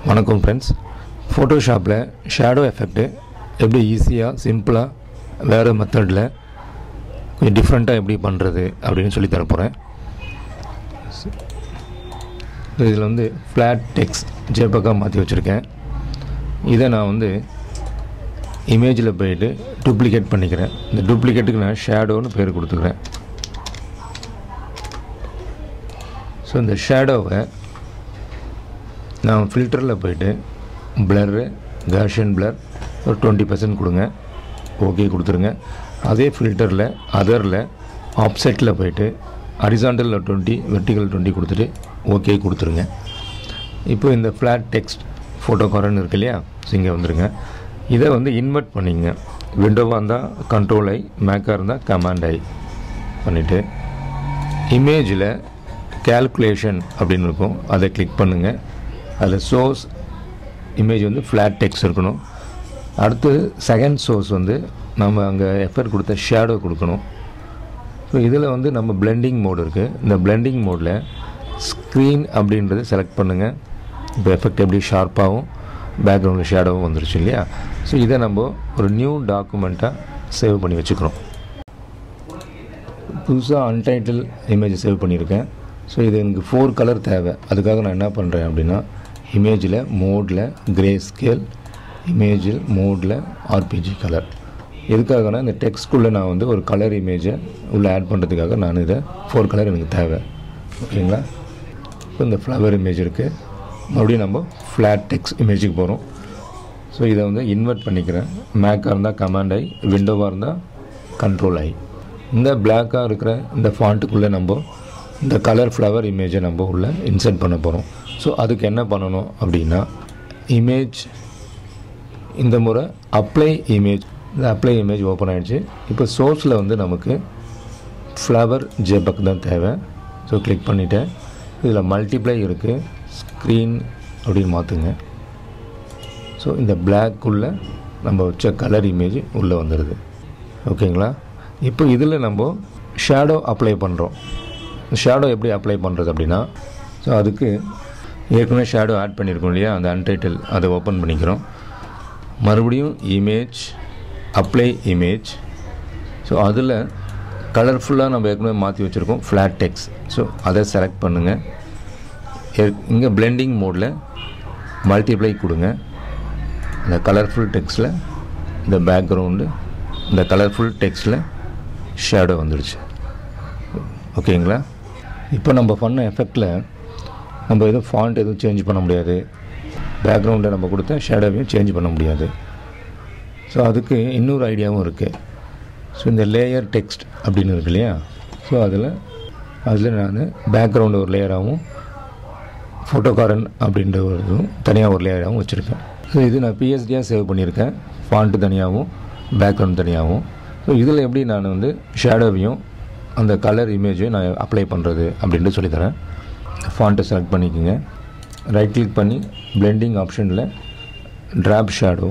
வணக்கம் friends ஃபோட்டோஷாப்பில் shadow effect எப்படி ஈஸியாக சிம்பிளாக வேறு மெத்தடில் கொஞ்சம் டிஃப்ரெண்ட்டாக எப்படி பண்ணுறது அப்படின்னு சொல்லி தர போகிறேன் இதில் வந்து ஃப்ளாட் டெக்ஸ் ஜேபக்காக மாற்றி வச்சுருக்கேன் இதை நான் வந்து இமேஜில் போயிட்டு டூப்ளிகேட் பண்ணிக்கிறேன் இந்த டூப்ளிகேட்டுக்கு நான் ஷேடோன்னு பேர் கொடுத்துக்கிறேன் ஸோ இந்த ஷேடோவை நான் ஃபில்டரில் போயிட்டு பிளரு காஷன் பிளர் ஒரு டுவெண்ட்டி பர்சன்ட் கொடுங்க ஓகே கொடுத்துருங்க அதே ஃபில்டரில் அதரில் ஆப்செட்டில் போயிட்டு ஹரிசாண்டலில் டுவெண்ட்டி வெர்டிகல் டுவெண்ட்டி கொடுத்துட்டு ஓகே கொடுத்துருங்க இப்போ இந்த ஃப்ளாட் டெக்ஸ்ட் ஃபோட்டோ காரன் இருக்கு இல்லையா ஸோ இங்கே வந்துருங்க இதை வந்து இன்வெர்ட் பண்ணிங்க விண்டோவாக இருந்தால் கண்ட்ரோல் ஐ மேக்காக இருந்தால் கமாண்ட் ஐ பண்ணிவிட்டு இமேஜில் கேல்குலேஷன் அப்படின்னு இருக்கும் அதை கிளிக் பண்ணுங்கள் அதில் சோர்ஸ் இமேஜ் வந்து ஃப்ளாட் டெக்ஸ்ட் இருக்கணும் அடுத்து செகண்ட் சோர்ஸ் வந்து நம்ம அங்கே எஃபர்ட் கொடுத்த ஷேடோ கொடுக்கணும் ஸோ இதில் வந்து நம்ம பிளெண்டிங் மோடு இருக்குது இந்த பிளெண்டிங் மோடில் ஸ்க்ரீன் அப்படின்றத செலக்ட் பண்ணுங்கள் இப்போ எஃபெக்ட் எப்படி ஷார்ப்பாகவும் பேக்ரவுண்டில் ஷேடோவும் வந்துருச்சு இல்லையா ஸோ இதை நம்ம ஒரு நியூ டாக்குமெண்ட்டாக சேவ் பண்ணி வச்சுக்கிறோம் புதுசாக அன்டைட்டில் இமேஜ் சேவ் பண்ணியிருக்கேன் ஸோ இது எனக்கு ஃபோர் கலர் தேவை அதுக்காக நான் என்ன பண்ணுறேன் அப்படின்னா இமேஜில் மோடில் கிரே ஸ்கேல் இமேஜில் மோடில் ஆர்பிஜி கலர் எதுக்காகனா இந்த டெக்ஸ்ட்குள்ளே நான் வந்து ஒரு கலர் இமேஜை உள்ளே ஆட் பண்ணுறதுக்காக நான் இதை ஃபோர் கலர் எனக்கு தேவை ஓகேங்களா இப்போ இந்த ஃப்ளவர் இமேஜ் இருக்குது மறுபடியும் நம்ம ஃப்ளாட் டெக்ஸ்ட் இமேஜுக்கு போகிறோம் ஸோ இதை வந்து இன்வெர்ட் பண்ணிக்கிறேன் மேக்காக இருந்தால் கமாண்ட் ஐ விண்டோவாக இருந்தால் கண்ட்ரோல் ஐ இந்த பிளாக்காக இருக்கிற இந்த ஃபாண்ட்டுக்குள்ளே நம்ம இந்த கலர் ஃப்ளவர் இமேஜை நம்ம உள்ளே இன்சர்ட் பண்ண போகிறோம் ஸோ அதுக்கு என்ன பண்ணணும் அப்படின்னா இமேஜ் இந்த முறை அப்ளை இமேஜ் இந்த அப்ளை இமேஜ் ஓப்பன் ஆகிடுச்சு இப்போ சோர்ஸில் வந்து நமக்கு ஃப்ளவர் ஜேபக் தான் தேவை ஸோ கிளிக் பண்ணிவிட்டேன் இதில் மல்டிப்ளை இருக்குது ஸ்க்ரீன் அப்படின்னு மாற்றுங்க ஸோ இந்த பிளாக்குள்ளே நம்ம வச்ச கலர் இமேஜ் உள்ளே வந்துடுது ஓகேங்களா இப்போ இதில் நம்ம ஷேடோ அப்ளை பண்ணுறோம் ஷேடோ எப்படி அப்ளை பண்ணுறது அப்படின்னா ஸோ அதுக்கு ஏற்கனவே ஷேடோ ஆட் பண்ணியிருக்கோம் இல்லையா அந்த அன்டைட்டில் அதை ஓப்பன் பண்ணிக்கிறோம் மறுபடியும் இமேஜ் அப்ளை இமேஜ் ஸோ அதில் கலர்ஃபுல்லாக நம்ம ஏற்கனவே மாற்றி வச்சுருக்கோம் ஃப்ளாட் டெக்ஸ் ஸோ அதை செலக்ட் பண்ணுங்கள் இங்கே பிளெண்டிங் மோடில் மல்டிப்ளை கொடுங்க இந்த கலர்ஃபுல் டெக்ஸ்டில் இந்த பேக்ரவுண்டு இந்த கலர்ஃபுல் டெக்ஸ்டில் ஷேடோ வந்துடுச்சு ஓகேங்களா இப்போ நம்ம பண்ண எஃபெக்டில் நம்ம எதுவும் ஃபாண்ட் எதுவும் சேஞ்ச் பண்ண முடியாது பேக்ரவுண்டை நம்ம கொடுத்த ஷேடோவையும் சேஞ்ச் பண்ண முடியாது ஸோ அதுக்கு இன்னொரு ஐடியாவும் இருக்குது ஸோ இந்த லேயர் டெக்ஸ்ட் அப்படின்னு இருக்கு இல்லையா ஸோ அதில் அதில் நான் பேக்ரவுண்டு ஒரு லேயராகவும் ஃபோட்டோகாரன் அப்படின்ற ஒரு இதுவும் தனியாக ஒரு லேயராகவும் வச்சுருக்கேன் ஸோ இது நான் பிஎஸ்டியாக சேவ் பண்ணியிருக்கேன் ஃபாண்ட்டு தனியாகவும் பேக்ரவுண்ட் தனியாகவும் ஸோ இதில் எப்படி நான் வந்து ஷேடோவையும் அந்த கலர் இமேஜையும் நான் அப்ளை பண்ணுறது அப்படின்ட்டு சொல்லித்தரேன் ஃபாண்ட்டை செலக்ட் பண்ணிக்கோங்க ரைட் கிளிக் பண்ணி பிளெண்டிங் ஆப்ஷனில் ட்ராப் ஷேடோ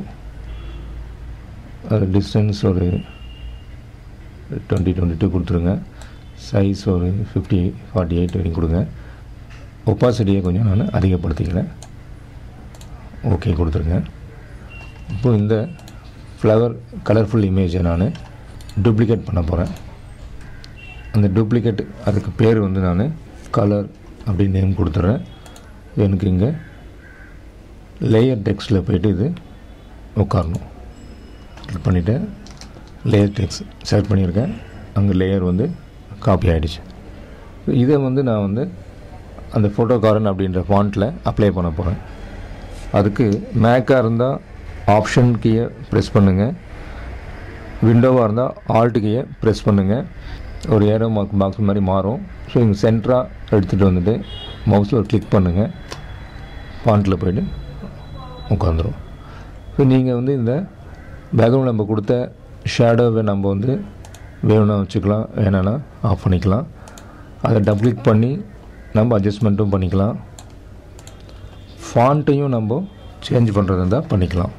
அது டிஸ்டன்ஸ் ஒரு டுவெண்ட்டி டுவெண்ட்டி டூ கொடுத்துருங்க சைஸ் ஒரு ஃபிஃப்டி ஃபார்ட்டி எயிட் வரைக்கும் கொடுங்க ஒப்பாசிட்டியை கொஞ்சம் நான் அதிகப்படுத்திக்கிறேன் ஓகே கொடுத்துருங்க இப்போது இந்த ஃப்ளவர் கலர்ஃபுல் இமேஜை நான் டூப்ளிகேட் பண்ண போகிறேன் அந்த டூப்ளிகேட் அதுக்கு பேர் வந்து நான் கலர் அப்படின்னு நேம் கொடுத்துட்றேன் எனக்கு இங்கே லேயர் டெக்ஸ்ட்டில் போய்ட்டு இது உட்காரணும் கிளிக் பண்ணிவிட்டு லேயர் டெக்ஸ்ட் செலக்ட் பண்ணியிருக்கேன் அங்கே லேயர் வந்து காப்பி ஆகிடுச்சு இதை வந்து நான் வந்து அந்த ஃபோட்டோகாரன் அப்படின்ற ஃபாண்ட்டில் அப்ளை பண்ண போகிறேன் அதுக்கு மேக்காக இருந்தால் ஆப்ஷன் கீயை ப்ரெஸ் பண்ணுங்கள் விண்டோவாக இருந்தால் ஆல்ட் கீயை ப்ரெஸ் பண்ணுங்கள் ஒரு ஏரோ மார்க் பாக்ஸ் மாதிரி மாறும் ஸோ இங்கே சென்டராக எடுத்துகிட்டு வந்துட்டு மவுஸில் ஒரு கிளிக் பண்ணுங்கள் ஃபாண்ட்டில் போய்ட்டு உட்காந்துரும் ஸோ நீங்கள் வந்து இந்த பேக்ரவுண்ட் நம்ம கொடுத்த ஷேடோவை நம்ம வந்து வேணும்னா வச்சுக்கலாம் வேணான்னா ஆஃப் பண்ணிக்கலாம் அதை டபுள் கிளிக் பண்ணி நம்ம அட்ஜஸ்ட்மெண்ட்டும் பண்ணிக்கலாம் ஃபாண்ட்டையும் நம்ம சேஞ்ச் பண்ணுறது இருந்தால் பண்ணிக்கலாம்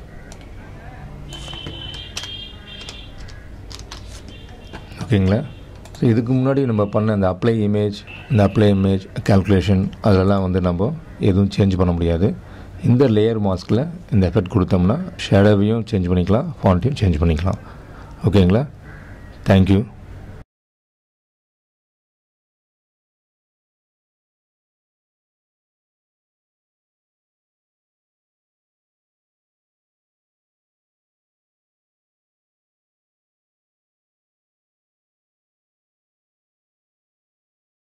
ஓகேங்களா ஸோ இதுக்கு முன்னாடி நம்ம பண்ண இந்த அப்ளை இமேஜ் இந்த அப்ளை இமேஜ் கால்குலேஷன் அதெல்லாம் வந்து நம்ம எதுவும் சேஞ்ச் பண்ண முடியாது இந்த லேயர் மாஸ்கில் இந்த எஃபெக்ட் கொடுத்தோம்னா ஷேடோவையும் சேஞ்ச் பண்ணிக்கலாம் ஃபாண்ட்டையும் சேஞ்ச் பண்ணிக்கலாம் ஓகேங்களா தேங்க்யூ